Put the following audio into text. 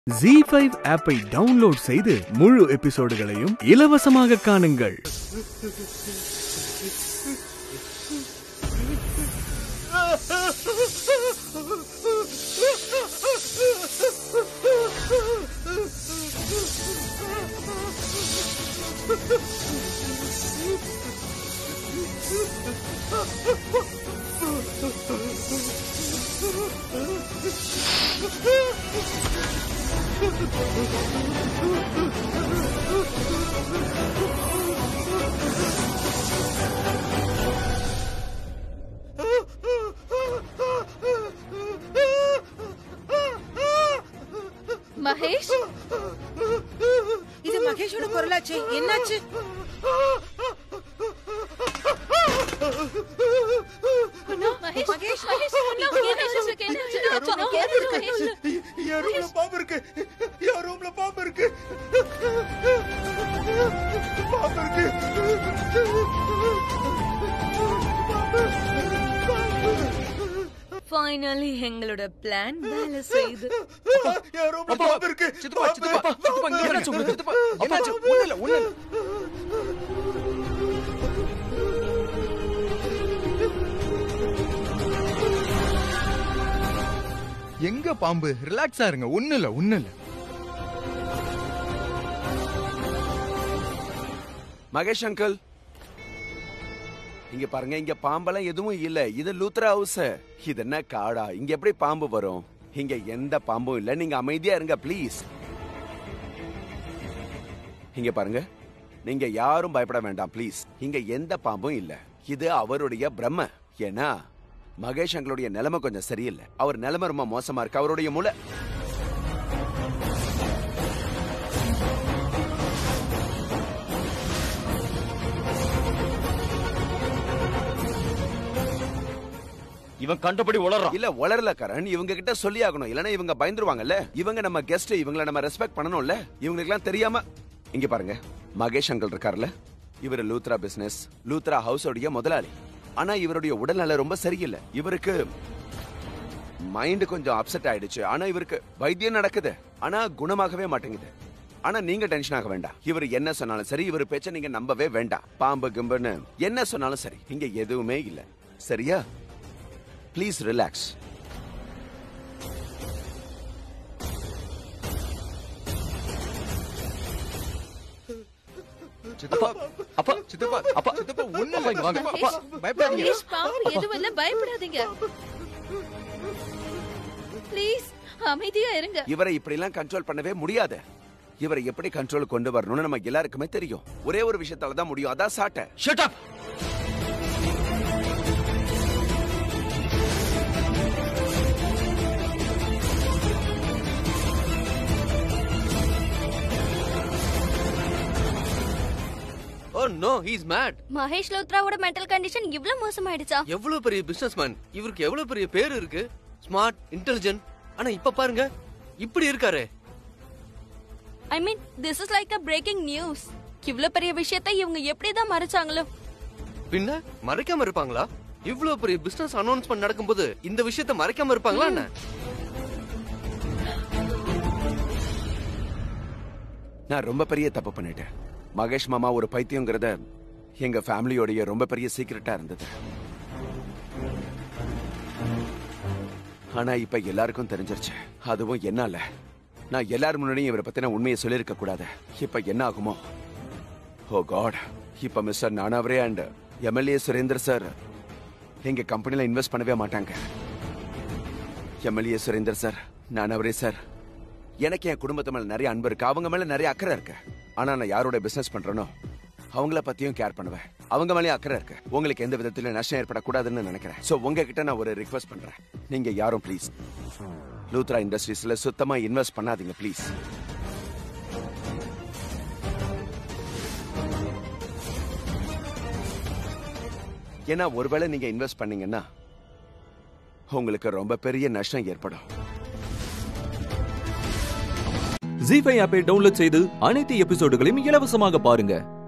G five ஆப்பை download செய்து முழு எபிசோடுகளையும் இலவசமாக காணுங்கள் மகேஷ் இது மகேஷோட குரலாச்சு என்னாச்சு மகேஷ் மகேஷ் மகேஷ் அண்ணா, மகேஷுக்கு என்னாச்சு? சொன்னா கேளு, மகேஷ். என் ரூம்ல பாம்பு இருக்கு என் ரூம்ல பாம்பு இருக்கு பாம்பு இருக்கு ஃபைனலி எங்களோட பிளான் வேலை செய்யுது என் ரூம்ல பாம்பு இருக்கு சித்தப்பா சித்தப்பா சித்தப்பா இங்க என்னாச்சு உங்களுக்கு சித்தப்பா என்னாச்சு ஒண்ணு இல்ல ஒண்ணு இல்ல எங்க பாம்பு ரிலாக்ஸா இருங்க ஒண்ணு இல்ல ஒண்ணு இல்ல மகேஷ் அங்கிள் இங்க பாருங்க இங்க பாம்பெல்லாம் எதுவும் இல்ல இது லூத்ரா ஹவுஸ் இது என்ன காடா இங்க எப்படி பாம்பு வரும் இங்க எந்த பாம்பும் இல்ல நீங்க அமைதியா இருங்க ப்ளீஸ் இங்க பாருங்க நீங்க யாரும் பயப்பட வேண்டாம் ப்ளீஸ் இங்க எந்த பாம்பும் இல்ல இது அவருடைய பிரம்ம ஏன்னா மகேஷ் அங்களுடைய நிலைமை கொஞ்சம் சரியில்லை அவர் நிலைமை ரொம்ப மோசமா இருக்கு அவருடைய முலை இவன் கண்டபடி உளறான் இல்ல வளரல கரண் இவங்க கிட்ட சொல்லி ஆகணும் இல்லனா இவங்க பயந்துருவாங்கல்ல இவங்க நம்ம கெஸ்ட் இவங்கள நம்ம ரெஸ்பெக்ட் பண்ணணும்ல இவங்களுக்கு எல்லாம் தெரியாம இங்க பாருங்க மகேஷ் அங்கிள் இருக்கார்ல இவர் லூத்ரா பிசினஸ் லூத்ரா ஹவுஸ் உடைய முதலாளி ஆனா இவருடைய உடல்நல ரொம்ப சரியில்லை இவருக்கு மைண்ட் கொஞ்சம் அப்செட் ஆயிடுச்சு ஆனா இவருக்கு வைத்தியம் நடக்குது ஆனா குணமாகவே மாட்டேங்குது ஆனா நீங்க டென்ஷன் ஆக வேண்டாம் இவர் என்ன சொன்னாலும் சரி இவர் பேச்ச நீங்க நம்பவே வேண்டாம் பாம்பு கிம்புன்னு என்ன சொன்னாலும் சரி இங்க எதுவுமே இல்ல சரியா ப்ளீஸ் ரிலாக்ஸ் சித்தப்பா அப்பா சித்தப்பா அப்பா சித்தப்பா ஒண்ணு இல்ல இங்க வாங்க அப்பா பயப்படாதீங்க மகேஷ் பாம்பு எதுவும் இல்ல பயப்படாதீங்க ப்ளீஸ் அமைதியா இருங்க இவரை இப்படி எல்லாம் கண்ட்ரோல் பண்ணவே முடியாது இவரை எப்படி கண்ட்ரோல் கொண்டு வரணும்னு நம்ம எல்லாருக்குமே தெரியும் ஒரே ஒரு விஷயத்தால தான் முடியும் அதான் சாட்டை shut up oh no he's mad Mahesh லோத்ராவோட மென்டல் கண்டிஷன் இவ்ளோ மோசமாயிடுச்சா எவ்வளவு பெரிய பிசினஸ் மேன் இவருக்கு எவ்வளவு பெரிய பேர் இருக்கு ஸ்மார்ட் இன்டெலிஜென்ட் ஆனா இப்ப பாருங்க இப்படி இருக்காரு I mean this is like a breaking news இவ்ளோ பெரிய விஷயத்தை இவங்க எப்படி தான் மறைச்சாங்களோ பின்ன மறைக்காம இருப்பாங்களா இவ்வளவு பெரிய பிசினஸ் அனௌன்ஸ்மெண்ட் நடக்கும்போது இந்த விஷயத்த மறைக்காம இருப்பாங்களா என்ன நான் ரொம்ப பெரிய தப்பு பண்ணிட்டேன் மகேஷ் மாமா ஒரு பைத்தியங்கிறத எங்க ஃபேமிலியோடைய ரொம்ப பெரிய சீக்கிரட்டா இருந்தது ஆனா இப்ப எல்லாருக்கும் தெரிஞ்சிருச்சு அதுவும் என்னால நான் எல்லார் முன்னாடியும் இவரை பத்தின உண்மையை சொல்லியிருக்க கூடாது இப்ப என்ன ஆகுமோ ஓ காட் இப்ப mister Nanavare and MLA Surender sir எங்க கம்பெனில இன்வெஸ்ட் பண்ணவே மாட்டாங்க MLA Surender sir Nanavare sir எனக்கு என் குடும்பத்து மேல நிறைய அன்பு இருக்கு அவங்க மேல நிறைய அக்கறை இருக்கு ஆனா நான் யாரோட பிசினஸ் பண்றேனோ அவங்கள பத்தியும் கேர் பண்ணுவேன் அவங்க மேலயும் அக்கறை இருக்கு உங்களுக்கு எந்த விதத்திலும் நஷ்டம் ஏற்படக்கூடாதுன்னு நினைக்கிறேன் சோ உங்ககிட்ட நான் ஒரு ரிக்வெஸ்ட் பண்றேன் நீங்க யாரும் ப்ளீஸ் லூத்ரா இண்டஸ்ட்ரீஸ்ல சுத்தமா இன்வெஸ்ட் பண்ணாதீங்க ப்ளீஸ் ஏன்னா ஒருவேளை நீங்க இன்வெஸ்ட் பண்ணீங்கன்னா உங்களுக்கு ரொம்ப பெரிய நஷ்டம் ஏற்படும் ஜி ஃபைவ் ஆப்பை டவுன்லோட் செய்து அனைத்து எபிசோடுகளையும் இலவசமாக பாருங்க